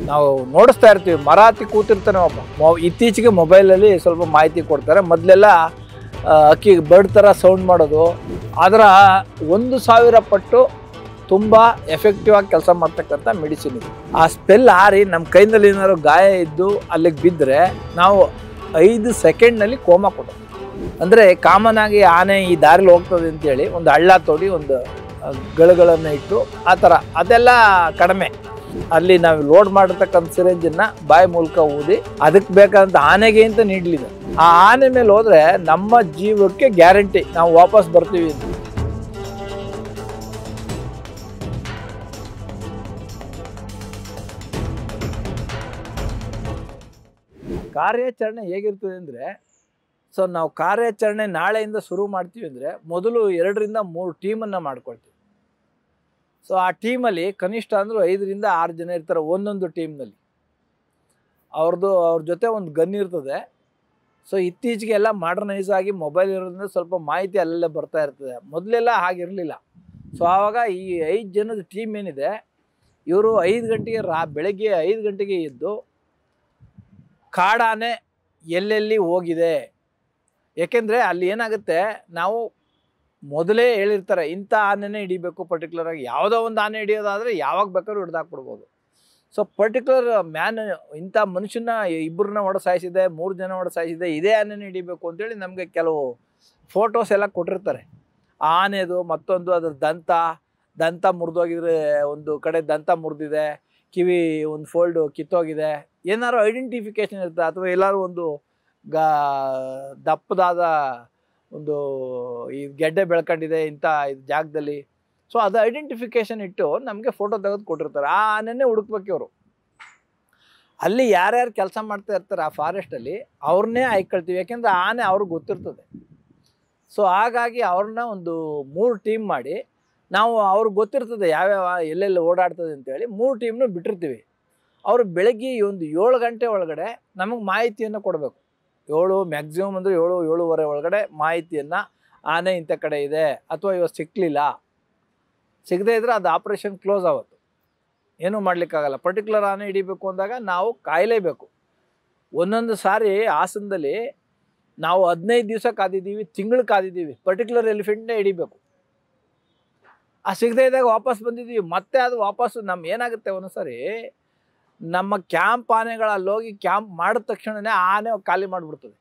ನಾವು ನೋಡಿಸ್ತಾ ಇರ್ತೀವಿ ಮರ ಹತ್ತಿ ಕೂತಿರ್ತಾನೆ ಒಬ್ಬ ಮೊ- ಇತ್ತೀಚೆಗೆ ಮೊಬೈಲಲ್ಲಿ ಸ್ವಲ್ಪ ಮಾಹಿತಿ ಕೊಡ್ತಾರೆ ಮೊದಲೆಲ್ಲ ಅಕ್ಕಿ ಬರ್ಡ್ ಥರ ಸೌಂಡ್ ಮಾಡೋದು ಅದರ ಒಂದು ಸಾವಿರ ಪಟ್ಟು ತುಂಬ ಎಫೆಕ್ಟಿವ್ ಆಗಿ ಕೆಲಸ ಮಾಡ್ತಕ್ಕಂಥ ಮೆಡಿಸಿನ್ ಇದು ಆ ಸ್ಪೆಲ್ ಹಾರಿ ನಮ್ಮ ಕೈನಲ್ಲಿ ಏನಾದ್ರು ಗಾಯ ಇದ್ದು ಅಲ್ಲಿಗೆ ಬಿದ್ದರೆ ನಾವು ಐದು ಸೆಕೆಂಡ್ನಲ್ಲಿ ಕೋಮಾ ಕೊಡೋದು ಅಂದರೆ ಕಾಮನ್ ಆಗಿ ಆನೆ ಈ ದಾರಿಲಿ ಹೋಗ್ತದೆ ಅಂತೇಳಿ ಒಂದು ಹಳ್ಳ ತೋಡಿ ಒಂದು ಆ, ಗಳಗಳನ್ನು ಇಟ್ಟು ಆ ಥರ ಅದೆಲ್ಲ ಕಡಿಮೆ ಅಲ್ಲಿ ನಾವು ಲೋಡ್ ಮಾಡಿರ್ತಕ್ಕಂಥ ಸಿರೆಂಜನ್ನ ಬಾಯಿ ಮೂಲಕ ಊದಿ ಅದಕ್ಕೆ ಬೇಕಾದಂಥ ಆನೆಗೆ ಅಂತ ನೀಡಲಿದೆ ಆ ಆನೆ ಮೇಲೆ ಹೋದ್ರೆ ನಮ್ಮ ಜೀವಕ್ಕೆ ಗ್ಯಾರಂಟಿ ನಾವು ವಾಪಸ್ ಬರ್ತೀವಿ ಅಂತ ಕಾರ್ಯಾಚರಣೆ ಹೇಗಿರ್ತದೆ ಅಂದರೆ ಸೊ ನಾವು ಕಾರ್ಯಾಚರಣೆ ನಾಳೆಯಿಂದ ಶುರು ಮಾಡ್ತೀವಿ ಅಂದರೆ ಮೊದಲು ಎರಡರಿಂದ ಮೂರು ಟೀಮನ್ನು ಮಾಡ್ಕೊಳ್ತೀವಿ ಸೊ ಆ ಟೀಮಲ್ಲಿ ಕನಿಷ್ಠ ಅಂದರೂ ಐದರಿಂದ ಆರು ಜನ ಇರ್ತಾರೆ ಒಂದೊಂದು ಟೀಮ್ನಲ್ಲಿ ಅವ್ರದ್ದು ಅವ್ರ ಜೊತೆ ಒಂದು ಗನ್ ಇರ್ತದೆ ಸೊ ಇತ್ತೀಚೆಗೆ ಎಲ್ಲ ಮಾಡರ್ನೈಸ್ ಆಗಿ ಮೊಬೈಲ್ ಇರೋದ್ರಿಂದ ಸ್ವಲ್ಪ ಮಾಹಿತಿ ಅಲ್ಲಲ್ಲೇ ಬರ್ತಾ ಇರ್ತದೆ ಮೊದಲೆಲ್ಲ ಹಾಗಿರಲಿಲ್ಲ ಸೊ ಆವಾಗ ಈ ಐದು ಜನದ ಟೀಮ್ ಏನಿದೆ ಇವರು ಐದು ಗಂಟೆಗೆ ರಾ ಬೆಳಗ್ಗೆ ಐದು ಗಂಟೆಗೆ ಎದ್ದು ಕಾಡಾನೆ ಎಲ್ಲೆಲ್ಲಿ ಹೋಗಿದೆ ಏಕೆಂದರೆ ಅಲ್ಲಿ ಏನಾಗುತ್ತೆ ನಾವು ಮೊದಲೇ ಹೇಳಿರ್ತಾರೆ ಇಂಥ ಆನೆನೇ ಹಿಡಿಬೇಕು ಪರ್ಟಿಕ್ಯುಲರ್ ಆಗಿ ಯಾವುದೋ ಒಂದು ಆನೆ ಹಿಡಿಯೋದಾದರೆ ಯಾವಾಗ ಬೇಕಾದ್ರೂ ಹಿಡ್ದಾಕ್ಬಿಡ್ಬೋದು ಸೊ ಪರ್ಟಿಕ್ಯುಲರ್ ಮ್ಯಾನ್ ಇಂಥ ಮನುಷ್ಯನ ಇಬ್ಬರನ್ನ ಹೊಡ ಸಾಯಿಸಿದೆ ಮೂರು ಜನ ಹೊಡ ಸಾಯಿಸಿದೆ ಇದೇ ಆನೆನೇ ಹಿಡಿಬೇಕು ಅಂತೇಳಿ ನಮಗೆ ಕೆಲವು ಫೋಟೋಸ್ ಎಲ್ಲ ಕೊಟ್ಟಿರ್ತಾರೆ ಆ ಆನೆದು ಮತ್ತೊಂದು ಅದ್ರ ದಂತ ದಂತ ಮುರಿದೋಗಿದ್ರೆ ಒಂದು ಕಡೆ ದಂತ ಮುರಿದಿದೆ ಕಿವಿ ಒಂದು ಫೋಲ್ಡು ಕಿತ್ತೋಗಿದೆ ಏನಾದ್ರು ಐಡೆಂಟಿಫಿಕೇಶನ್ ಇರುತ್ತೆ ಅಥವಾ ಎಲ್ಲರೂ ಒಂದು ಗಾ ದಪ್ಪದಾದ ಒಂದು ಈ ಗೆಡ್ಡೆ ಬೆಳ್ಕೊಂಡಿದೆ ಇಂಥ ಇದು ಜಾಗದಲ್ಲಿ ಸೊ ಅದು ಐಡೆಂಟಿಫಿಕೇಶನ್ ಇಟ್ಟು ನಮಗೆ ಫೋಟೋ ತೆಗೆದು ಕೊಟ್ಟಿರ್ತಾರೆ ಆ ಆನೆನೇ ಹುಡುಕ್ಬೇಕು ಇವರು ಅಲ್ಲಿ ಯಾರ್ಯಾರು ಕೆಲಸ ಮಾಡ್ತಾ ಇರ್ತಾರೆ ಆ ಫಾರೆಸ್ಟಲ್ಲಿ ಅವ್ರನ್ನೇ ಆಯ್ಕೊಳ್ತೀವಿ ಯಾಕೆಂದರೆ ಆನೆ ಅವ್ರಿಗೆ ಗೊತ್ತಿರ್ತದೆ ಸೊ ಹಾಗಾಗಿ ಅವ್ರನ್ನ ಒಂದು ಮೂರು ಟೀಮ್ ಮಾಡಿ ನಾವು ಅವ್ರಿಗೆ ಗೊತ್ತಿರ್ತದೆ ಯಾವ್ಯಾವ ಎಲ್ಲೆಲ್ಲಿ ಓಡಾಡ್ತದೆ ಅಂತೇಳಿ ಮೂರು ಟೀಮ್ನು ಬಿಟ್ಟಿರ್ತೀವಿ ಅವರು ಬೆಳಗ್ಗೆ ಒಂದು ಏಳು ಗಂಟೆ ಒಳಗಡೆ ನಮಗೆ ಮಾಹಿತಿಯನ್ನು ಕೊಡಬೇಕು ಏಳು ಮ್ಯಾಕ್ಸಿಮಮ್ ಅಂದರೆ ಏಳು ಏಳುವರೆ ಒಳಗಡೆ ಮಾಹಿತಿಯನ್ನು ಆನೆ ಇಂಥ ಕಡೆ ಇದೆ ಅಥವಾ ಇವತ್ತು ಸಿಕ್ಕಲಿಲ್ಲ ಸಿಗದೇ ಇದ್ರೆ ಅದು ಆಪ್ರೇಷನ್ ಕ್ಲೋಸ್ ಆವತ್ತು ಏನೂ ಮಾಡಲಿಕ್ಕಾಗಲ್ಲ ಪರ್ಟಿಕ್ಯುಲರ್ ಆನೆ ಹಿಡಿಬೇಕು ಅಂದಾಗ ನಾವು ಕಾಯಲೇಬೇಕು ಒಂದೊಂದು ಸಾರಿ ಹಾಸನದಲ್ಲಿ ನಾವು ಹದಿನೈದು ದಿವಸ ಕಾದಿದ್ದೀವಿ ತಿಂಗಳು ಕಾದಿದ್ದೀವಿ ಪರ್ಟಿಕ್ಯುಲರ್ ಎಲಿಫೆಂಟ್ನೇ ಹಿಡಿಬೇಕು ಆ ಸಿಗದೇ ಇದ್ದಾಗ ವಾಪಸ್ ಬಂದಿದ್ದೀವಿ ಮತ್ತೆ ಅದು ವಾಪಸ್ ನಮ್ಮ ಏನಾಗುತ್ತೆ ಒಂದೊಂದ್ಸರಿ ನಮ್ಮ ಕ್ಯಾಂಪ್ ಆನೆಗಳಲ್ಲಿ ಹೋಗಿ ಕ್ಯಾಂಪ್ ಮಾಡಿದ ತಕ್ಷಣನೇ ಆನೆ ಖಾಲಿ ಮಾಡಿಬಿಡ್ತದೆ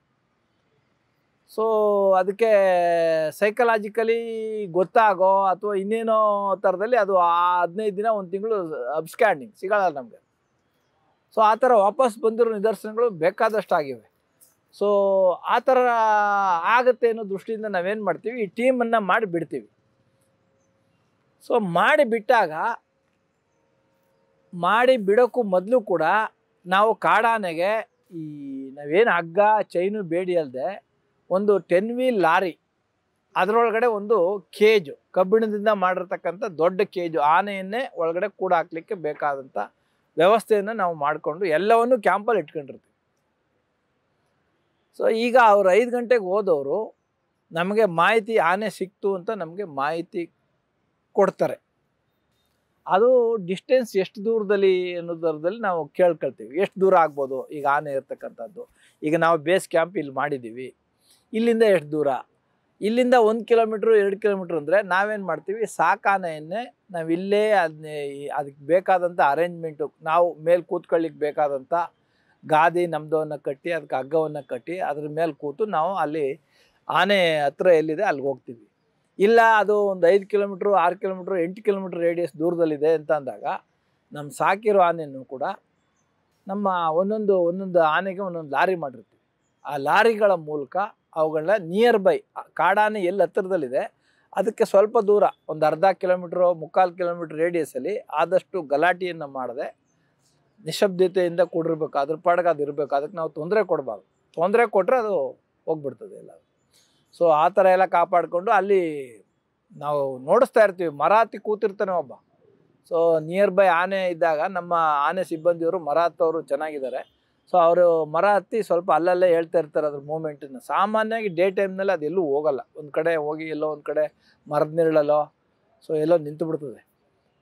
ಸೊ ಅದಕ್ಕೆ ಸೈಕಲಾಜಿಕಲಿ ಗೊತ್ತಾಗೋ ಅಥವಾ ಇನ್ನೇನೋ ಥರದಲ್ಲಿ ಅದು ಆ ಹದಿನೈದು ದಿನ ಒಂದು ತಿಂಗಳು ಅಬ್ಸ್ಕ್ಯಾಂಡಿಂಗ್ ಸಿಗಲ್ಲ ನಮಗೆ ಸೊ ಆ ಥರ ವಾಪಸ್ ಬಂದಿರೋ ನಿದರ್ಶನಗಳು ಬೇಕಾದಷ್ಟು ಆಗಿವೆ ಸೊ ಆ ಥರ ಆಗುತ್ತೆ ಅನ್ನೋ ದೃಷ್ಟಿಯಿಂದ ನಾವೇನು ಮಾಡ್ತೀವಿ ಈ ಟೀಮನ್ನು ಮಾಡಿ ಬಿಡ್ತೀವಿ ಸೊ ಮಾಡಿ ಬಿಟ್ಟಾಗ ಮಾಡಿ ಬಿಡೋಕ್ಕೂ ಮೊದಲು ಕೂಡ ನಾವು ಕಾಡಾನೆಗೆ ಈ ನಾವೇನು ಹಗ್ಗ ಚೈನು ಬೇಡಿ ಅಲ್ಲದೆ ಒಂದು ಟೆನ್ ವೀಲ್ ಲಾರಿ ಅದರೊಳಗಡೆ ಒಂದು ಕೇಜು ಕಬ್ಬಿಣದಿಂದ ಮಾಡಿರ್ತಕ್ಕಂಥ ದೊಡ್ಡ ಕೇಜು ಆನೆಯನ್ನೇ ಒಳಗಡೆ ಕೂಡ ಹಾಕ್ಲಿಕ್ಕೆ ಬೇಕಾದಂಥ ವ್ಯವಸ್ಥೆಯನ್ನು ನಾವು ಮಾಡಿಕೊಂಡು ಎಲ್ಲವನ್ನೂ ಕ್ಯಾಂಪಲ್ಲಿ ಇಟ್ಕೊಂಡಿರ್ತೀವಿ ಸೊ ಈಗ ಅವ್ರು ಐದು ಗಂಟೆಗೆ ಹೋದವರು ನಮಗೆ ಮಾಹಿತಿ ಆನೆ ಸಿಕ್ತು ಅಂತ ನಮಗೆ ಮಾಹಿತಿ ಕೊಡ್ತಾರೆ ಅದು ಡಿಸ್ಟೆನ್ಸ್ ಎಷ್ಟು ದೂರದಲ್ಲಿ ಅನ್ನೋದರದಲ್ಲಿ ನಾವು ಕೇಳ್ಕೊಳ್ತೀವಿ ಎಷ್ಟು ದೂರ ಆಗ್ಬೋದು ಈಗ ಆನೆ ಇರ್ತಕ್ಕಂಥದ್ದು ಈಗ ನಾವು ಬೇಸ್ ಕ್ಯಾಂಪ್ ಇಲ್ಲಿ ಮಾಡಿದ್ದೀವಿ ಇಲ್ಲಿಂದ ಎಷ್ಟು ದೂರ ಇಲ್ಲಿಂದ ಒಂದು ಕಿಲೋಮೀಟ್ರು ಎರಡು ಕಿಲೋಮೀಟ್ರ್ ಅಂದರೆ ನಾವೇನು ಮಾಡ್ತೀವಿ ಸಾಕಾನೆಯನ್ನೇ ನಾವು ಇಲ್ಲೇ ಅದನ್ನೇ ಅದಕ್ಕೆ ಬೇಕಾದಂಥ ಅರೇಂಜ್ಮೆಂಟು ನಾವು ಮೇಲೆ ಕೂತ್ಕೊಳ್ಳಿಕ್ಕೆ ಬೇಕಾದಂಥ ಗಾದಿ ನಮ್ದವನ್ನು ಕಟ್ಟಿ ಅದಕ್ಕೆ ಹಗ್ಗವನ್ನು ಕಟ್ಟಿ ಅದ್ರ ಮೇಲೆ ಕೂತು ನಾವು ಅಲ್ಲಿ ಆನೆ ಹತ್ರ ಎಲ್ಲಿದೆ ಅಲ್ಲಿಗೆ ಹೋಗ್ತೀವಿ ಇಲ್ಲ ಅದು ಒಂದು ಐದು ಕಿಲೋಮೀಟ್ರು ಆರು ಕಿಲೋಮೀಟ್ರು ಎಂಟು ಕಿಲೋಮೀಟ್ರ್ ರೇಡಿಯಸ್ ದೂರದಲ್ಲಿದೆ ಅಂತ ಅಂದಾಗ ನಮ್ಮ ಸಾಕಿರೋ ಆನೆಯನ್ನು ಕೂಡ ನಮ್ಮ ಒಂದೊಂದು ಒಂದೊಂದು ಆನೆಗೆ ಒಂದೊಂದು ಲಾರಿ ಮಾಡಿರ್ತೀವಿ ಆ ಲಾರಿಗಳ ಮೂಲಕ ಅವುಗಳನ್ನ ನಿಯರ್ ಬೈ ಕಾಡಾನೆ ಎಲ್ಲಿ ಹತ್ತಿರದಲ್ಲಿದೆ ಅದಕ್ಕೆ ಸ್ವಲ್ಪ ದೂರ ಒಂದು ಅರ್ಧ ಕಿಲೋಮೀಟ್ರು ಮುಕ್ಕಾಲು ಕಿಲೋಮೀಟ್ರ್ ರೇಡಿಯಸಲ್ಲಿ ಆದಷ್ಟು ಗಲಾಟೆಯನ್ನು ಮಾಡದೆ ನಿಶಬ್ದತೆಯಿಂದ ಕೂಡಿರ್ಬೇಕು ಅದ್ರ ಪಾಡಿಗೆ ಅದು ಇರಬೇಕು ಅದಕ್ಕೆ ನಾವು ತೊಂದರೆ ಕೊಡಬಾರ್ದು ತೊಂದರೆ ಕೊಟ್ಟರೆ ಅದು ಹೋಗ್ಬಿಡ್ತದೆ ಎಲ್ಲ ಸೊ ಆ ಥರ ಎಲ್ಲ ಕಾಪಾಡಿಕೊಂಡು ಅಲ್ಲಿ ನಾವು ನೋಡಿಸ್ತಾ ಇರ್ತೀವಿ ಮರ ಹತ್ತಿ ಕೂತಿರ್ತಾನೆ ಒಬ್ಬ ಸೊ ನಿಯರ್ ಬೈ ಆನೆ ಇದ್ದಾಗ ನಮ್ಮ ಆನೆ ಸಿಬ್ಬಂದಿಯವರು ಮರ ಹತ್ತವರು ಚೆನ್ನಾಗಿದ್ದಾರೆ ಸೊ ಅವರು ಮರ ಹತ್ತಿ ಸ್ವಲ್ಪ ಅಲ್ಲಲ್ಲೇ ಹೇಳ್ತಾ ಇರ್ತಾರೆ ಅದ್ರ ಮೂಮೆಂಟನ್ನು ಸಾಮಾನ್ಯವಾಗಿ ಡೇ ಟೈಮ್ನಲ್ಲಿ ಅದು ಎಲ್ಲೂ ಹೋಗಲ್ಲ ಒಂದು ಕಡೆ ಹೋಗಿ ಎಲ್ಲೋ ಒಂದು ಕಡೆ ಮರದ ನೆರಳಲ್ಲೋ ಸೊ ಎಲ್ಲೋ ನಿಂತು ಬಿಡ್ತದೆ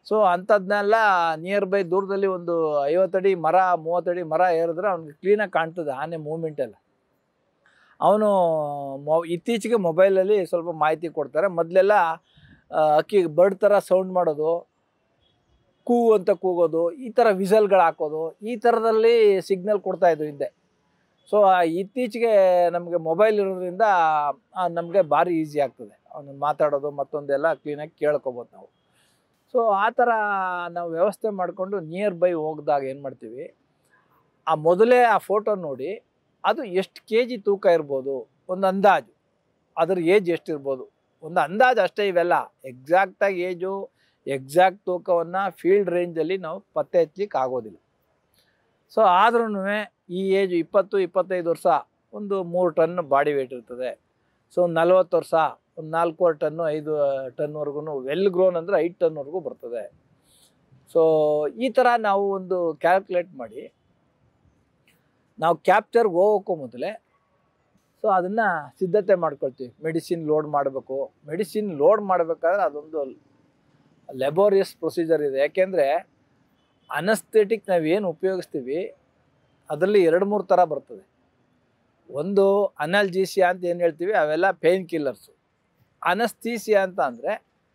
ಸೊ ಅಂಥದ್ನೆಲ್ಲ ನಿಯರ್ ಬೈ ದೂರದಲ್ಲಿ ಒಂದು ಐವತ್ತಡಿ ಮರ ಮೂವತ್ತಡಿ ಮರ ಏರಿದ್ರೆ ಅವ್ನಿಗೆ ಕ್ಲೀನಾಗಿ ಕಾಣ್ತದೆ ಆನೆ ಮೂಮೆಂಟ್ ಎಲ್ಲ ಅವನು ಮೊ ಇತ್ತೀಚೆಗೆ ಮೊಬೈಲಲ್ಲಿ ಸ್ವಲ್ಪ ಮಾಹಿತಿ ಕೊಡ್ತಾರೆ ಮೊದಲೆಲ್ಲ ಅಕ್ಕಿ ಬರ್ಡ್ ಥರ ಸೌಂಡ್ ಮಾಡೋದು ಕೂ ಅಂತ ಕೂಗೋದು ಈ ಥರ ವಿಸಲ್ಗಳು ಹಾಕೋದು ಈ ಥರದಲ್ಲಿ ಸಿಗ್ನಲ್ ಕೊಡ್ತಾಯಿದ್ರು ಹಿಂದೆ ಸೊ ಇತ್ತೀಚೆಗೆ ನಮಗೆ ಮೊಬೈಲ್ ಇರೋದ್ರಿಂದ ನಮಗೆ ಭಾರಿ ಈಸಿ ಆಗ್ತದೆ ಅವನು ಮಾತಾಡೋದು ಮತ್ತೊಂದೆಲ್ಲ ಕ್ಲೀನಾಗಿ ಕೇಳ್ಕೊಬೋದು ನಾವು ಸೊ ಆ ಥರ ನಾವು ವ್ಯವಸ್ಥೆ ಮಾಡಿಕೊಂಡು ನಿಯರ್ ಬೈ ಹೋಗಿದಾಗ ಏನು ಮಾಡ್ತೀವಿ ಆ ಮೊದಲೇ ಆ ಫೋಟೋ ನೋಡಿ ಅದು ಎಷ್ಟು ಕೆ ಜಿ ತೂಕ ಇರ್ಬೋದು ಒಂದು ಅಂದಾಜು ಅದ್ರ ಏಜ್ ಎಷ್ಟಿರ್ಬೋದು ಒಂದು ಅಂದಾಜು ಅಷ್ಟೇ ಇವೆಲ್ಲ ಎಕ್ಸಾಕ್ಟಾಗಿ ಏಜು ಎಕ್ಸಾಕ್ಟ್ ತೂಕವನ್ನು ಫೀಲ್ಡ್ ರೇಂಜಲ್ಲಿ ನಾವು ಪತ್ತೆ ಹಚ್ಚಲಿಕ್ಕೆ ಆಗೋದಿಲ್ಲ ಸೊ ಆದ್ರೂ ಈ ಏಜ್ ಇಪ್ಪತ್ತು ಇಪ್ಪತ್ತೈದು ವರ್ಷ ಒಂದು ಮೂರು ಟನ್ ಬಾಡಿ ವೇಟ್ ಇರ್ತದೆ ಸೊ ಒಂದು ನಲ್ವತ್ತು ವರ್ಷ ಒಂದು ನಾಲ್ಕೂವರೆ ಟನ್ನು ಐದು ಟನ್ವರೆಗೂ ವೆಲ್ ಗ್ರೋನ್ ಅಂದರೆ ಐದು ಟನ್ವರೆಗೂ ಬರ್ತದೆ ಸೊ ಈ ಥರ ನಾವು ಒಂದು ಕ್ಯಾಲ್ಕುಲೇಟ್ ಮಾಡಿ ನಾವು ಕ್ಯಾಪ್ಚರ್ಗೆ ಹೋಗೋಕ್ಕೂ ಮೊದಲೇ ಸೊ ಅದನ್ನು ಸಿದ್ಧತೆ ಮಾಡ್ಕೊಳ್ತೀವಿ ಮೆಡಿಸಿನ್ ಲೋಡ್ ಮಾಡಬೇಕು ಮೆಡಿಸಿನ್ ಲೋಡ್ ಮಾಡಬೇಕಾದ್ರೆ ಅದೊಂದು ಲೆಬೋರಿಯಸ್ ಪ್ರೊಸೀಜರ್ ಇದೆ ಯಾಕೆಂದರೆ ಅನಸ್ಥೆಟಿಕ್ ನಾವೇನು ಉಪಯೋಗಿಸ್ತೀವಿ ಅದರಲ್ಲಿ ಎರಡು ಮೂರು ಥರ ಬರ್ತದೆ ಒಂದು ಅನಲ್ಜೀಸಿಯಾ ಅಂತ ಏನು ಹೇಳ್ತೀವಿ ಅವೆಲ್ಲ ಪೇನ್ ಕಿಲ್ಲರ್ಸು ಅನಸ್ತೀಸಿಯಾ ಅಂತ ಅಂದರೆ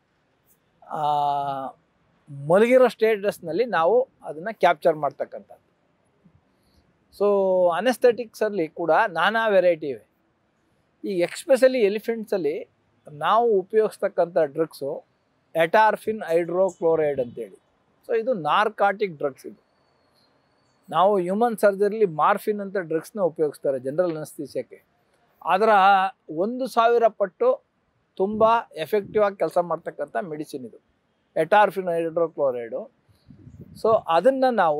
ಮಲಗಿರೋ ಸ್ಟೇಟಸ್ನಲ್ಲಿ ನಾವು ಅದನ್ನು ಕ್ಯಾಪ್ಚರ್ ಮಾಡ್ತಕ್ಕಂಥದ್ದು ಸೊ ಅನೆಸ್ಥೆಟಿಕ್ಸಲ್ಲಿ ಕೂಡ ನಾನಾ ವೆರೈಟಿ ಇವೆ ಈ ಎಕ್ಸ್ಪೆಷಲಿ ಎಲಿಫೆಂಟ್ಸಲ್ಲಿ ನಾವು ಉಪಯೋಗಿಸ್ತಕ್ಕಂಥ ಡ್ರಗ್ಸು ಎಟಾರ್ಫಿನ್ ಹೈಡ್ರೋಕ್ಲೋರೈಡ್ ಅಂತೇಳಿ ಸೊ ಇದು ನಾರ್ಕಾಟಿಕ್ ಡ್ರಗ್ಸ್ ಇದು ನಾವು ಹ್ಯೂಮನ್ ಸರ್ಜರಿಲಿ ಮಾರ್ಫಿನ್ ಅಂತ ಡ್ರಗ್ಸ್ನ ಉಪಯೋಗಿಸ್ತಾರೆ ಜನರಲ್ ಅನಸ್ತೀಸಿಯಕ್ಕೆ ಅದರ ಒಂದು ಸಾವಿರ ಪಟ್ಟು ತುಂಬ ಎಫೆಕ್ಟಿವ್ ಆಗಿ ಕೆಲಸ ಮಾಡ್ತಕ್ಕಂಥ ಮೆಡಿಸಿನ್ ಇದು ಎಟಾರ್ಫಿನ್ ಹೈಡ್ರೋಕ್ಲೋರೈಡು ಸೊ ಅದನ್ನು ನಾವು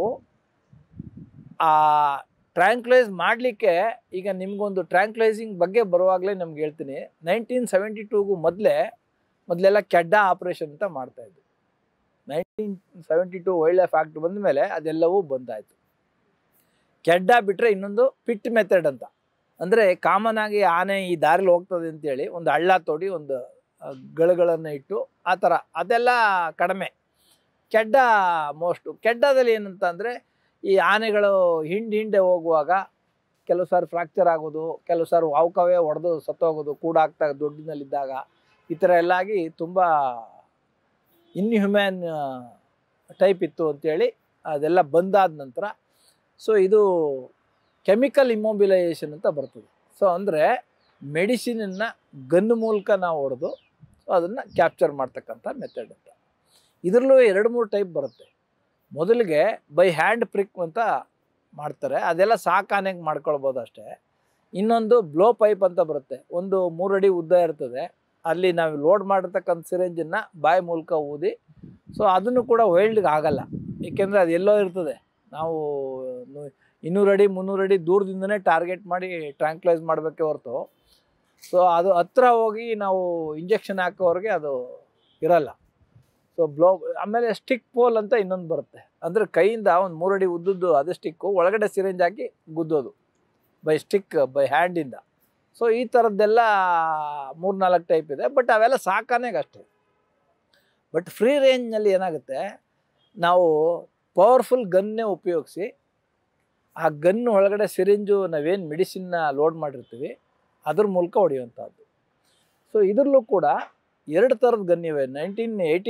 ಆ ಟ್ರ್ಯಾಂಕ್ಲೈಸ್ ಮಾಡಲಿಕ್ಕೆ ಈಗ ನಿಮಗೊಂದು ಟ್ರ್ಯಾಂಕ್ಲೈಸಿಂಗ್ ಬಗ್ಗೆ ಬರುವಾಗಲೇ ನಮ್ಗೆ ಹೇಳ್ತೀನಿ ನೈನ್ಟೀನ್ ಸೆವೆಂಟಿ ಟೂಗೂ ಮೊದಲೇ ಮೊದಲೆಲ್ಲ ಕೆಡ್ಡ ಆಪ್ರೇಷನ್ ಅಂತ ಮಾಡ್ತಾಯಿದ್ರು nineteen seventy two wild life act ಬಂದ ಮೇಲೆ ಅದೆಲ್ಲವೂ ಬಂದಾಯಿತು ಕೆಡ್ಡ ಬಿಟ್ಟರೆ ಇನ್ನೊಂದು ಪಿಟ್ ಮೆಥಡ್ ಅಂತ ಅಂದರೆ ಕಾಮನ್ ಆಗಿ ಆನೆ ಈ ದಾರಿಲಿ ಹೋಗ್ತದೆ ಅಂತೇಳಿ ಒಂದು ಹಳ್ಳ ತೋಡಿ ಒಂದು ಆ, ಗಳಗಳನ್ನು ಇಟ್ಟು ಆ ಥರ ಅದೆಲ್ಲ ಕಡಿಮೆ ಕೆಡ್ಡ ಮೋಸ್ಟು ಕೆಡ್ಡದಲ್ಲಿ ಏನಂತ ಅಂದರೆ ಈ ಆನೆಗಳು ಹಿಂಡು ಹಿಂಡೆ ಹೋಗುವಾಗ ಕೆಲವು ಸಾರಿ ಫ್ರಾಕ್ಚರ್ ಆಗೋದು ಕೆಲವು ಸಾರಿ ವಾವ್ಕವೇ ಒಡೆದು ಸತ್ತೋಗೋದು ಕೂಡಾಗ್ತಾ ದೊಡ್ಡಿನಲ್ಲಿದ್ದಾಗ ಈ ಥರ ಎಲ್ಲ ಆಗಿ ತುಂಬ ಇನ್ಹ್ಯೂಮ್ಯಾನ್ ಟೈಪ್ ಇತ್ತು ಅಂತೇಳಿ ಅದೆಲ್ಲ ಬಂದಾದ ನಂತರ ಸೊ ಇದು ಕೆಮಿಕಲ್ ಇಮ್ಮೊಬಿಲೈಸೇಷನ್ ಅಂತ ಬರ್ತದೆ ಸೊ ಅಂದರೆ ಮೆಡಿಸಿನನ್ನು ಗನ್ ಮೂಲಕ ನಾವು ಹೊಡೆದು ಸೊ ಅದನ್ನು ಕ್ಯಾಪ್ಚರ್ ಮಾಡ್ತಕ್ಕಂಥ ಮೆಥಡ್ ಅಂತ ಇದರಲ್ಲೂ ಎರಡು ಮೂರು ಟೈಪ್ ಬರುತ್ತೆ ಮೊದಲಿಗೆ ಬೈ ಹ್ಯಾಂಡ್ ಪ್ರಿಕ್ ಅಂತ ಮಾಡ್ತಾರೆ ಅದೆಲ್ಲ ಸಾಕಾನೆಗೆ ಮಾಡ್ಕೊಳ್ಬೋದು ಅಷ್ಟೇ ಇನ್ನೊಂದು ಬ್ಲೋ ಪೈಪ್ ಅಂತ ಬರುತ್ತೆ ಒಂದು ಮೂರಡಿ ಉದ್ದ ಇರ್ತದೆ ಅಲ್ಲಿ ನಾವು ಲೋಡ್ ಮಾಡಿರ್ತಕ್ಕಂಥ ಸಿರೆಂಜನ್ನು ಬಾಯಿ ಮೂಲಕ ಊದಿ ಸೊ ಅದನ್ನು ಕೂಡ ವೈಲ್ಡ್ಗೆ ಆಗಲ್ಲ ಏಕೆಂದರೆ ಅದು ಎಲ್ಲೋ ಇರ್ತದೆ ನಾವು ನು- ಇನ್ನೂರು ಅಡಿ ಮುನ್ನೂರು ಅಡಿ ದೂರದಿಂದನೇ ಟಾರ್ಗೆಟ್ ಮಾಡಿ ಟ್ರ್ಯಾಂಕ್ಲೈಸ್ ಮಾಡಬೇಕೆ ಹೊರತು ಸೊ ಅದು ಹತ್ರ ಹೋಗಿ ನಾವು ಇಂಜೆಕ್ಷನ್ ಹಾಕೋವ್ರಿಗೆ ಅದು ಇರಲ್ಲ ಸೊ ಬ್ಲೋ ಆಮೇಲೆ ಸ್ಟಿಕ್ ಪೋಲ್ ಅಂತ ಇನ್ನೊಂದು ಬರುತ್ತೆ ಅಂದರೆ ಕೈಯಿಂದ ಒಂದು ಮೂರಡಿ ಉದ್ದದ್ದು ಅದು ಸ್ಟಿಕ್ಕು ಒಳಗಡೆ ಸಿರಿಂಜ್ ಹಾಕಿ ಗುದ್ದೋದು ಬೈ ಸ್ಟಿಕ್ ಬೈ ಹ್ಯಾಂಡಿಂದ ಸೊ ಈ ಥರದ್ದೆಲ್ಲ ಮೂರು ನಾಲ್ಕು ಟೈಪ್ ಇದೆ ಬಟ್ ಅವೆಲ್ಲ ಸಾಕಾನೆಗೆ ಅಷ್ಟೇ ಬಟ್ ಫ್ರೀ ರೇಂಜ್ನಲ್ಲಿ ಏನಾಗುತ್ತೆ ನಾವು ಪವರ್ಫುಲ್ ಗನ್ನೇ ಉಪಯೋಗಿಸಿ ಆ ಗನ್ ಒಳಗಡೆ ಸಿರಿಂಜು ನಾವೇನು ಮೆಡಿಸಿನ್ನ ಲೋಡ್ ಮಾಡಿರ್ತೀವಿ ಅದ್ರ ಮೂಲಕ ಹೊಡೆಯುವಂಥದ್ದು ಸೊ ಇದರಲ್ಲೂ ಕೂಡ ಎರಡು ಥರದ ಗನ್ ಇವೆ ನೈನ್ಟೀನ್ ಏಯ್ಟಿ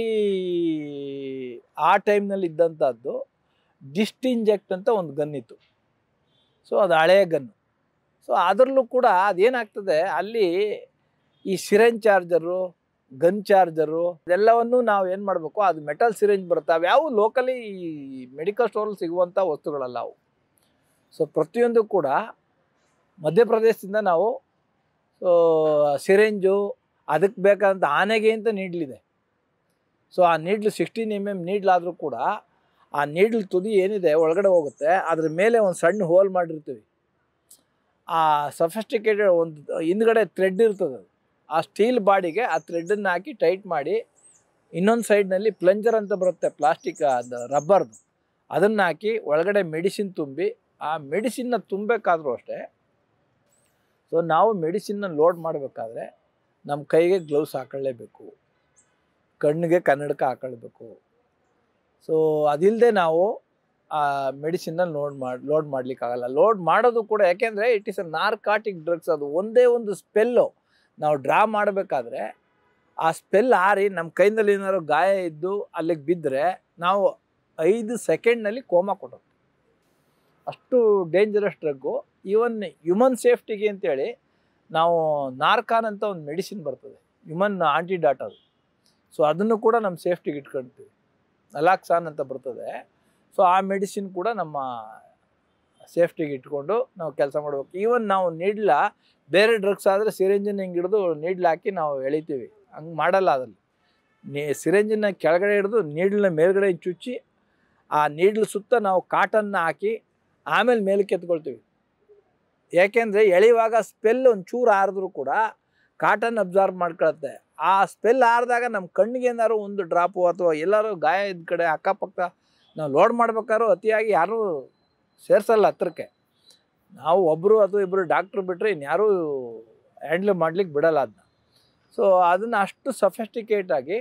ಆ ಟೈಮ್ನಲ್ಲಿ ಇದ್ದಂಥದ್ದು ಡಿಸ್ಟ್ ಇಂಜೆಕ್ಟ್ ಅಂತ ಒಂದು ಗನ್ ಇತ್ತು ಸೊ ಅದು ಹಳೆಯ ಗನ್ನು ಸೊ ಅದರಲ್ಲೂ ಕೂಡ ಅದೇನಾಗ್ತದೆ ಅಲ್ಲಿ ಈ ಸಿರೆಂಜ್ ಚಾರ್ಜರು ಗನ್ ಚಾರ್ಜರು ಇದೆಲ್ಲವನ್ನು ನಾವು ಏನು ಮಾಡಬೇಕು ಅದು ಮೆಟಲ್ ಸಿರೆಂಜ್ ಬರುತ್ತೆ ಅವ್ಯಾವು ಲೋಕಲಿ ಮೆಡಿಕಲ್ ಸ್ಟೋರಲ್ಲಿ ಸಿಗುವಂಥ ವಸ್ತುಗಳಲ್ಲ ಅವು ಸೊ ಪ್ರತಿಯೊಂದು ಕೂಡ ಮಧ್ಯಪ್ರದೇಶದಿಂದ ನಾವು ಸೊ ಸಿರೆಂಜು ಅದಕ್ಕೆ ಬೇಕಾದಂಥ ಆನೆಗೆ ಅಂತ ನೀಡ್ಲಿದೆ ಸೊ ಆ ನೀಡ್ಲು ಸಿಕ್ಸ್ಟೀನ್ ಎಮ್ ಎಮ್ ನೀಡ್ಲಾದರೂ ಕೂಡ ಆ ನೀಡ್ಲ್ ತುದಿ ಏನಿದೆ ಒಳಗಡೆ ಹೋಗುತ್ತೆ ಅದ್ರ ಮೇಲೆ ಒಂದು ಸಣ್ಣ ಹೋಲ್ ಮಾಡಿರ್ತೀವಿ ಆ ಸಫಿಸ್ಟಿಕೇಟೆಡ್ ಒಂದು ಹಿಂದ್ಗಡೆ ಥ್ರೆಡ್ ಇರ್ತದೆ ಅದು ಆ ಸ್ಟೀಲ್ ಬಾಡಿಗೆ ಆ ಥ್ರೆಡ್ಡನ್ನು ಹಾಕಿ ಟೈಟ್ ಮಾಡಿ ಇನ್ನೊಂದು ಸೈಡ್ನಲ್ಲಿ ಪ್ಲಂಜರ್ ಅಂತ ಬರುತ್ತೆ ಪ್ಲಾಸ್ಟಿಕ್ ಅದು ರಬ್ಬರ್ದು ಅದನ್ನು ಹಾಕಿ ಒಳಗಡೆ ಮೆಡಿಸಿನ್ ತುಂಬಿ ಆ ಮೆಡಿಸಿನ್ನ ತುಂಬಬೇಕಾದ್ರೂ ಅಷ್ಟೇ ಸೊ ನಾವು ಮೆಡಿಸಿನ್ನ ಲೋಡ್ ಮಾಡಬೇಕಾದ್ರೆ ನಮ್ಮ ಕೈಗೆ ಗ್ಲೌಸ್ ಹಾಕೊಳ್ಳೇಬೇಕು ಕಣ್ಣಿಗೆ ಕನ್ನಡಕ ಹಾಕೊಳ್ಬೇಕು ಸೊ ಅದಿಲ್ಲದೆ ನಾವು ಆ ಮೆಡಿಸಿನ್ನ ಲೋಡ್ ಮಾಡಿ ಲೋಡ್ ಮಾಡಲಿಕ್ಕಾಗಲ್ಲ ಲೋಡ್ ಮಾಡೋದು ಕೂಡ ಯಾಕೆಂದರೆ it is a narcotic drugs ಅದು ಒಂದೇ ಒಂದು ಸ್ಪೆಲ್ಲು ನಾವು ಡ್ರಾ ಮಾಡಬೇಕಾದ್ರೆ ಆ ಸ್ಪೆಲ್ ಆರಿ ನಮ್ಮ ಕೈನಲ್ಲಿ ಏನಾದ್ರು ಗಾಯ ಇದ್ದು ಅಲ್ಲಿಗೆ ಬಿದ್ದರೆ ನಾವು ಐದು ಸೆಕೆಂಡ್ನಲ್ಲಿ ಕೋಮಾ ಕೊಡೋದು ಅಷ್ಟು ಡೇಂಜರಸ್ ಡ್ರಗ್ಗು ಈವನ್ ಹ್ಯೂಮನ್ ಸೇಫ್ಟಿಗೆ ಅಂತೇಳಿ ನಾವು ನಾರ್ಕಾನ್ ಅಂತ ಒಂದು ಮೆಡಿಸಿನ್ ಬರ್ತದೆ ಹ್ಯೂಮನ್ ಆಂಟಿಡಾಟ್ ಅದು ಸೊ ಅದನ್ನು ಕೂಡ ನಮ್ಮ ಸೇಫ್ಟಿಗೆ ಇಟ್ಕೊಳ್ತೀವಿ ನಲಾಕ್ಸಾನ್ ಅಂತ ಬರ್ತದೆ ಸೊ ಆ ಮೆಡಿಸಿನ್ ಕೂಡ ನಮ್ಮ ಸೇಫ್ಟಿಗೆ ಇಟ್ಕೊಂಡು ನಾವು ಕೆಲಸ ಮಾಡಬೇಕು ಈವನ್ ನಾವು ನೀಡ್ಲ ಬೇರೆ ಡ್ರಗ್ಸ್ ಆದರೆ ಸಿರಿಂಜನ್ನ ಹಿಂಗೆ ಹಿಡಿದು ನೀಡ್ಲ್ ಹಾಕಿ ನಾವು ಎಳಿತೀವಿ ಹಂಗೆ ಮಾಡಲ್ಲ ಅದ್ರಲ್ಲಿ ನೀ ಸಿರಿಂಜನ್ನ ಕೆಳಗಡೆ ಹಿಡಿದು ನೀಡ್ಲನ್ನ ಮೇಲ್ಗಡೆ ಚುಚ್ಚಿ ಆ ನೀಡ್ಲ್ ಸುತ್ತ ನಾವು ಕಾಟನ್ನ ಹಾಕಿ ಆಮೇಲೆ ಮೇಲಕ್ಕೆ ಎತ್ಕೊಳ್ತೀವಿ ಯಾಕೆಂದರೆ ಎಳೆಯುವಾಗ ಸ್ಪೆಲ್ ಒಂಚೂರು ಆರಿದ್ರು ಕೂಡ ಕಾಟನ್ ಅಬ್ಸಾರ್ವ್ ಮಾಡ್ಕೊಳತ್ತೆ ಆ ಸ್ಪೆಲ್ ಆರಿದಾಗ ನಮ್ಮ ಕಣ್ಣಿಗೆ ಏನಾದ್ರು ಒಂದು ಡ್ರಾಪು ಅಥವಾ ಎಲ್ಲರೂ ಗಾಯ ಇದ್ದ ಕಡೆ ಅಕ್ಕಪಕ್ಕ ನಾವು ಲೋಡ್ ಮಾಡ್ಬೇಕಾದ್ರೂ ಅತಿಯಾಗಿ ಯಾರೂ ಸೇರಿಸಲ್ಲ ಹತ್ರಕ್ಕೆ ನಾವು ಒಬ್ಬರು ಅಥವಾ ಇಬ್ಬರು ಡಾಕ್ಟ್ರು ಬಿಟ್ಟರೆ ಇನ್ಯಾರೂ ಹ್ಯಾಂಡ್ಲ್ ಮಾಡ್ಲಿಕ್ಕೆ ಬಿಡಲ್ಲ ಅದನ್ನ ಸೊ ಅದನ್ನು ಅಷ್ಟು ಸಫೆಸ್ಟಿಕೇಟ್ ಆಗಿ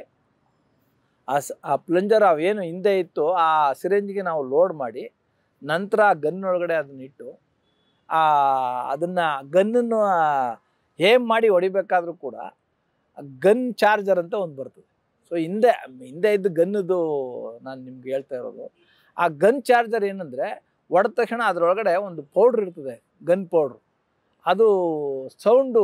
ಆ ಸ ಆ ಪ್ಲಂಜರ್ ಅವೇನು ಹಿಂದೆ ಇತ್ತು ಆ ಸಿರೆಂಜ್ಗೆ ನಾವು ಲೋಡ್ ಮಾಡಿ ನಂತರ ಆ ಗನ್ ಒಳಗಡೆ ಅದನ್ನ ಇಟ್ಟು ಆ ಅದನ್ನು ಗನ್ನನ್ನು ಹೇಮ್ ಮಾಡಿ ಹೊಡಿಬೇಕಾದ್ರೂ ಕೂಡ ಗನ್ ಚಾರ್ಜರ್ ಅಂತ ಒಂದು ಬರ್ತದೆ ಸೊ ಹಿಂದೆ ಹಿಂದೆ ಇದ್ದ ಗನ್ನದು ನಾನು ನಿಮ್ಗೆ ಹೇಳ್ತಾ ಇರೋದು ಆ ಗನ್ ಚಾರ್ಜರ್ ಏನಂದರೆ ಹೊಡೆದ ತಕ್ಷಣ ಅದರೊಳಗಡೆ ಒಂದು ಪೌಡ್ರ್ ಇರ್ತದೆ ಗನ್ ಪೌಡ್ರು ಅದು ಸೌಂಡು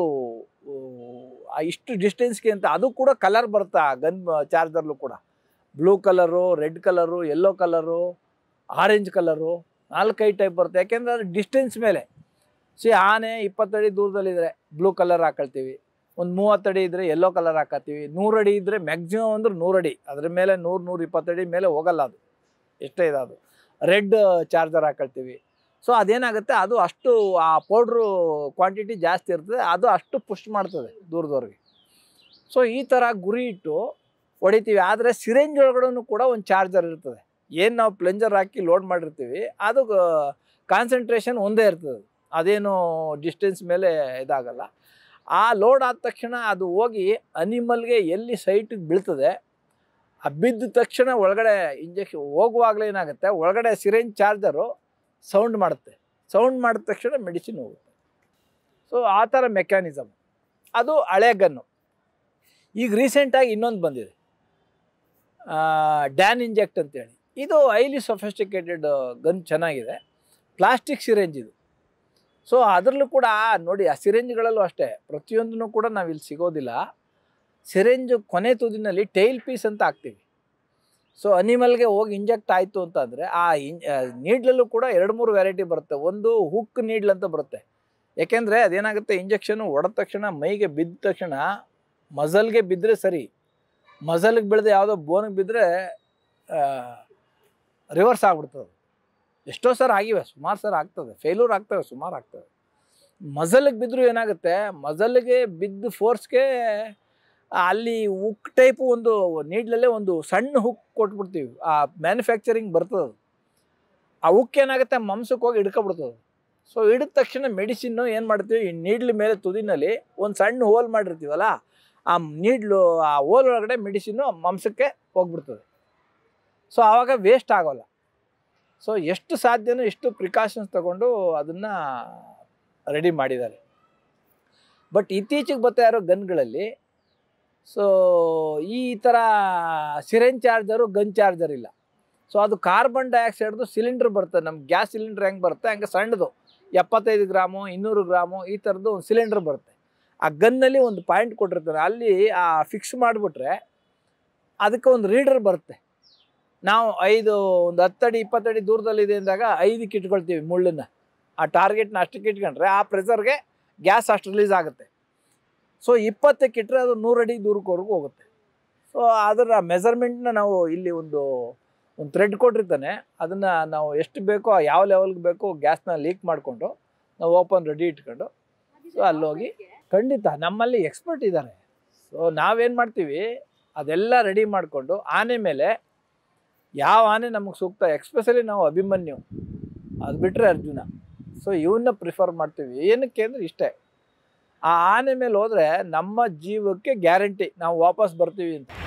ಇಷ್ಟು ಡಿಸ್ಟೆನ್ಸ್ಗೆ ಅಂತ ಅದು ಕೂಡ ಕಲರ್ ಬರುತ್ತೆ ಆ ಗನ್ ಚಾರ್ಜರ್ಲು ಕೂಡ blue colour red colour yellow colour orange colour ನಾಲ್ಕೈದು ಟೈಪ್ ಬರುತ್ತೆ ಯಾಕೆಂದರೆ ಅದು ಡಿಸ್ಟೆನ್ಸ್ ಮೇಲೆ ಸಿ ಆನೆ ಇಪ್ಪತ್ತಡಿ ದೂರದಲ್ಲಿದ್ದರೆ ಬ್ಲೂ ಕಲರ್ ಹಾಕೊಳ್ತೀವಿ ಒಂದು ಮೂವತ್ತಡಿ ಇದ್ದರೆ ಯೆಲ್ಲೋ ಕಲರ್ ಹಾಕತ್ತೀವಿ ನೂರಡಿ ಇದ್ದರೆ ಮ್ಯಾಕ್ಸಿಮಮ್ ಅಂದ್ರೆ ನೂರಡಿ ಅದ್ರ ಮೇಲೆ ನೂರು ನೂರ ಇಪ್ಪತ್ತಡಿ ಮೇಲೆ ಹೋಗಲ್ಲ ಅದು ಎಷ್ಟೇ ಇದೆ ಅದು ರೆಡ್ ಚಾರ್ಜರ್ ಹಾಕೊಳ್ತೀವಿ ಸೊ ಅದೇನಾಗುತ್ತೆ ಅದು ಅಷ್ಟು ಆ ಪೌಡ್ರು ಕ್ವಾಂಟಿಟಿ ಜಾಸ್ತಿ ಇರ್ತದೆ ಅದು ಅಷ್ಟು ಪುಷ್ ಮಾಡ್ತದೆ ದೂರದವ್ರಿಗೆ ಸೊ ಈ ಥರ ಗುರಿ ಇಟ್ಟು ಹೊಡಿತೀವಿ ಆದರೆ ಸಿರೆಂಜ್ ಒಳಗಡೆ ಕೂಡ ಒಂದು ಚಾರ್ಜರ್ ಇರ್ತದೆ ಏನು ನಾವು ಪ್ಲೆಂಜರ್ ಹಾಕಿ ಲೋಡ್ ಮಾಡಿರ್ತೀವಿ ಅದು ಕಾನ್ಸಂಟ್ರೇಷನ್ ಒಂದೇ ಇರ್ತದೆ ಅದೇನು ಡಿಸ್ಟೆನ್ಸ್ ಮೇಲೆ ಇದಾಗಲ್ಲ ಆ ಲೋಡ್ ಆದ ತಕ್ಷಣ ಅದು ಹೋಗಿ ಅನಿಮಲ್ಗೆ ಎಲ್ಲಿ ಸೈಟಿಗೆ ಬೀಳ್ತದೆ ಆ ಬಿದ್ದ ತಕ್ಷಣ ಒಳಗಡೆ ಇಂಜೆಕ್ಷನ್ ಹೋಗುವಾಗಲೇ ಏನಾಗುತ್ತೆ ಒಳಗಡೆ ಸಿರೆಂಜ್ ಚಾರ್ಜರು ಸೌಂಡ್ ಮಾಡುತ್ತೆ ಸೌಂಡ್ ಮಾಡಿದ ತಕ್ಷಣ ಮೆಡಿಸಿನ್ ಹೋಗುತ್ತೆ ಸೊ ಆ ಥರ ಮೆಕ್ಯಾನಿಸಮ್ ಅದು ಹಳೆ ಗನ್ನು ಈಗ ರೀಸೆಂಟಾಗಿ ಇನ್ನೊಂದು ಬಂದಿದೆ ಡ್ಯಾನ್ ಇಂಜೆಕ್ಟ್ ಅಂತೇಳಿ ಇದು ಹೈಲಿ ಸೊಫಿಸ್ಟಿಕೇಟೆಡ್ ಗನ್ ಚೆನ್ನಾಗಿದೆ ಪ್ಲಾಸ್ಟಿಕ್ ಸಿರೆಂಜ್ ಇದು ಸೊ ಅದರಲ್ಲೂ ಕೂಡ ನೋಡಿ ಆ ಸಿರೆಂಜ್ಗಳಲ್ಲೂ ಅಷ್ಟೇ ಪ್ರತಿಯೊಂದನ್ನು ಕೂಡ ನಾವಿಲ್ಲಿ ಸಿಗೋದಿಲ್ಲ ಸಿರೆಂಜ್ ಕೊನೆ ತುದಿನಲ್ಲಿ ಟೈಲ್ ಪೀಸ್ ಅಂತ ಹಾಕ್ತೀವಿ ಸೊ ಅನಿಮಲ್ಗೆ ಹೋಗಿ ಇಂಜೆಕ್ಟ್ ಆಯಿತು ಅಂತಂದರೆ ಆ ಇನ್ ನೀಡ್ಲಲ್ಲೂ ಕೂಡ ಎರಡು ಮೂರು ವೆರೈಟಿ ಬರುತ್ತೆ ಒಂದು ಹುಕ್ ನೀಡ್ಲ್ ಅಂತ ಬರುತ್ತೆ ಯಾಕೆಂದರೆ ಅದೇನಾಗುತ್ತೆ ಇಂಜೆಕ್ಷನು ಹೊಡೆದ ತಕ್ಷಣ ಮೈಗೆ ಬಿದ್ದ ತಕ್ಷಣ ಮಸಲ್ಗೆ ಬಿದ್ದರೆ ಸರಿ ಮಸಲ್ಗೆ ಬೆಳೆದು ಯಾವುದೋ ಬೋನಿಗೆ ಬಿದ್ದರೆ ರಿವರ್ಸ್ ಆಗ್ಬಿಡ್ತದೆ ಎಷ್ಟೋ ಸರ್ ಆಗಿವೆ ಸುಮಾರು ಸರ್ ಆಗ್ತದೆ ಫೇಲ್ಯೂರ್ ಆಗ್ತವೆ ಸುಮಾರು ಆಗ್ತವೆ ಮಸಲ್ಗೆ ಬಿದ್ದರೂ ಏನಾಗುತ್ತೆ ಮಸಲ್ಗೆ ಬಿದ್ದ ಫೋರ್ಸ್ಗೆ ಅಲ್ಲಿ ಹುಕ್ ಟೈಪು ಒಂದು ನೀಡ್ಲಲ್ಲೇ ಒಂದು ಸಣ್ಣ ಹುಕ್ ಕೊಟ್ಬಿಡ್ತೀವಿ ಆ ಮ್ಯಾನುಫ್ಯಾಕ್ಚರಿಂಗ್ ಬರ್ತದೆ ಅದು. ಆ ಹುಕ್ ಏನಾಗುತ್ತೆ ಮಾಂಸಕ್ಕೆ ಹೋಗಿ ಹಿಡ್ಕೊಬಿಡ್ತದೆ ಸೊ ಹಿಡಿದ ತಕ್ಷಣ ಮೆಡಿಸಿನ್ನು ಏನು ಮಾಡ್ತೀವಿ ಈ ನೀಡ್ಲ್ ಮೇಲೆ ತುದಿನಲ್ಲಿ ಒಂದು ಸಣ್ಣ ಹೋಲ್ ಮಾಡಿರ್ತೀವಲ್ಲ ಆ ನೀಡ್ಲು ಆ ಹೋಲ್ ಒಳಗಡೆ ಮೆಡಿಸಿನ್ನು ಮಾಂಸಕ್ಕೆ ಹೋಗ್ಬಿಡ್ತದೆ ಸೊ ಆವಾಗ ವೇಸ್ಟ್ ಆಗೋಲ್ಲ ಸೊ ಎಷ್ಟು ಸಾಧ್ಯನೋ ಎಷ್ಟು ಪ್ರಿಕಾಷನ್ಸ್ ತಗೊಂಡು ಅದನ್ನು ರೆಡಿ ಮಾಡಿದ್ದಾರೆ ಬಟ್ ಇತ್ತೀಚೆಗೆ ಬರ್ತಾ ಇರೋ ಗನ್ಗಳಲ್ಲಿ ಸೊ ಈ ಥರ ಸಿರೆಂಜ್ ಚಾರ್ಜರು ಗನ್ ಚಾರ್ಜರ್ ಇಲ್ಲ ಸೊ ಅದು ಕಾರ್ಬನ್ ಡೈಆಕ್ಸೈಡ್ದು ಸಿಲಿಂಡರ್ ಬರ್ತದೆ ನಮ್ಮ ಗ್ಯಾಸ್ ಸಿಲಿಂಡರ್ ಹೆಂಗೆ ಬರುತ್ತೆ ಹಂಗೆ ಸಣ್ಣದು ಎಪ್ಪತ್ತೈದು ಗ್ರಾಮು ಇನ್ನೂರು ಗ್ರಾಮು ಈ ಥರದ್ದು ಒಂದು ಸಿಲಿಂಡರ್ ಬರುತ್ತೆ ಆ ಗನ್ನಲ್ಲಿ ಒಂದು ಪಾಯಿಂಟ್ ಕೊಟ್ಟಿರ್ತಾರೆ ಅಲ್ಲಿ ಆ ಫಿಕ್ಸ್ ಮಾಡಿಬಿಟ್ರೆ ಅದಕ್ಕೆ ಒಂದು ರೀಡರ್ ಬರುತ್ತೆ ನಾವು ಐದು ಒಂದು ಹತ್ತಡಿ ಇಪ್ಪತ್ತಡಿ ದೂರದಲ್ಲಿದೆ ಅಂದಾಗ ಐದಕ್ಕೆ ಇಟ್ಕೊಳ್ತೀವಿ ಮುಳ್ಳನ್ನು ಆ ಟಾರ್ಗೆಟ್ನ ಅಷ್ಟಕ್ಕೆ ಇಟ್ಕೊಂಡ್ರೆ ಆ ಪ್ರೆಸರ್ಗೆ ಗ್ಯಾಸ್ ಅಷ್ಟು ರಿಲೀಸ್ ಆಗುತ್ತೆ ಸೊ ಇಪ್ಪತ್ತಕ್ಕೆ ಇಟ್ಟರೆ ಅದು ನೂರಡಿ ದೂರಕ್ಕವರೆಗೂ ಹೋಗುತ್ತೆ ಸೊ ಅದರ ಮೆಜರ್ಮೆಂಟ್ನ ನಾವು ಇಲ್ಲಿ ಒಂದು ಒಂದು ಥ್ರೆಡ್ ಕೊಟ್ಟಿರ್ತಾನೆ ಅದನ್ನು ನಾವು ಎಷ್ಟು ಬೇಕೋ ಯಾವ ಲೆವೆಲ್ಗೆ ಬೇಕೋ ಗ್ಯಾಸ್ನ ಲೀಕ್ ಮಾಡಿಕೊಂಡು ನಾವು ಓಪನ್ ರೆಡಿ ಇಟ್ಕೊಂಡು ಸೊ ಅಲ್ಲೋಗಿ ಖಂಡಿತ ನಮ್ಮಲ್ಲಿ ಎಕ್ಸ್ಪರ್ಟ್ ಇದ್ದಾರೆ ಸೊ ನಾವೇನು ಮಾಡ್ತೀವಿ ಅದೆಲ್ಲ ರೆಡಿ ಮಾಡಿಕೊಂಡು ಆನೆ ಮೇಲೆ ಯಾವ ಆನೆ ನಮಗೆ ಸೂಕ್ತ ಎಕ್ಸ್ಪೆಷಲಿ ನಾವು ಅಭಿಮನ್ಯು ಅದು ಬಿಟ್ಟರೆ ಅರ್ಜುನ ಸೊ ಇವನ್ನ ಪ್ರಿಫರ್ ಮಾಡ್ತೀವಿ ಏನಕ್ಕೆ ಅಂದರೆ ಇಷ್ಟೇ ಆ ಆನೆ ಮೇಲೆ ಹೋದರೆ ನಮ್ಮ ಜೀವಕ್ಕೆ ಗ್ಯಾರಂಟಿ ನಾವು ವಾಪಸ್ ಬರ್ತೀವಿ ಅಂತ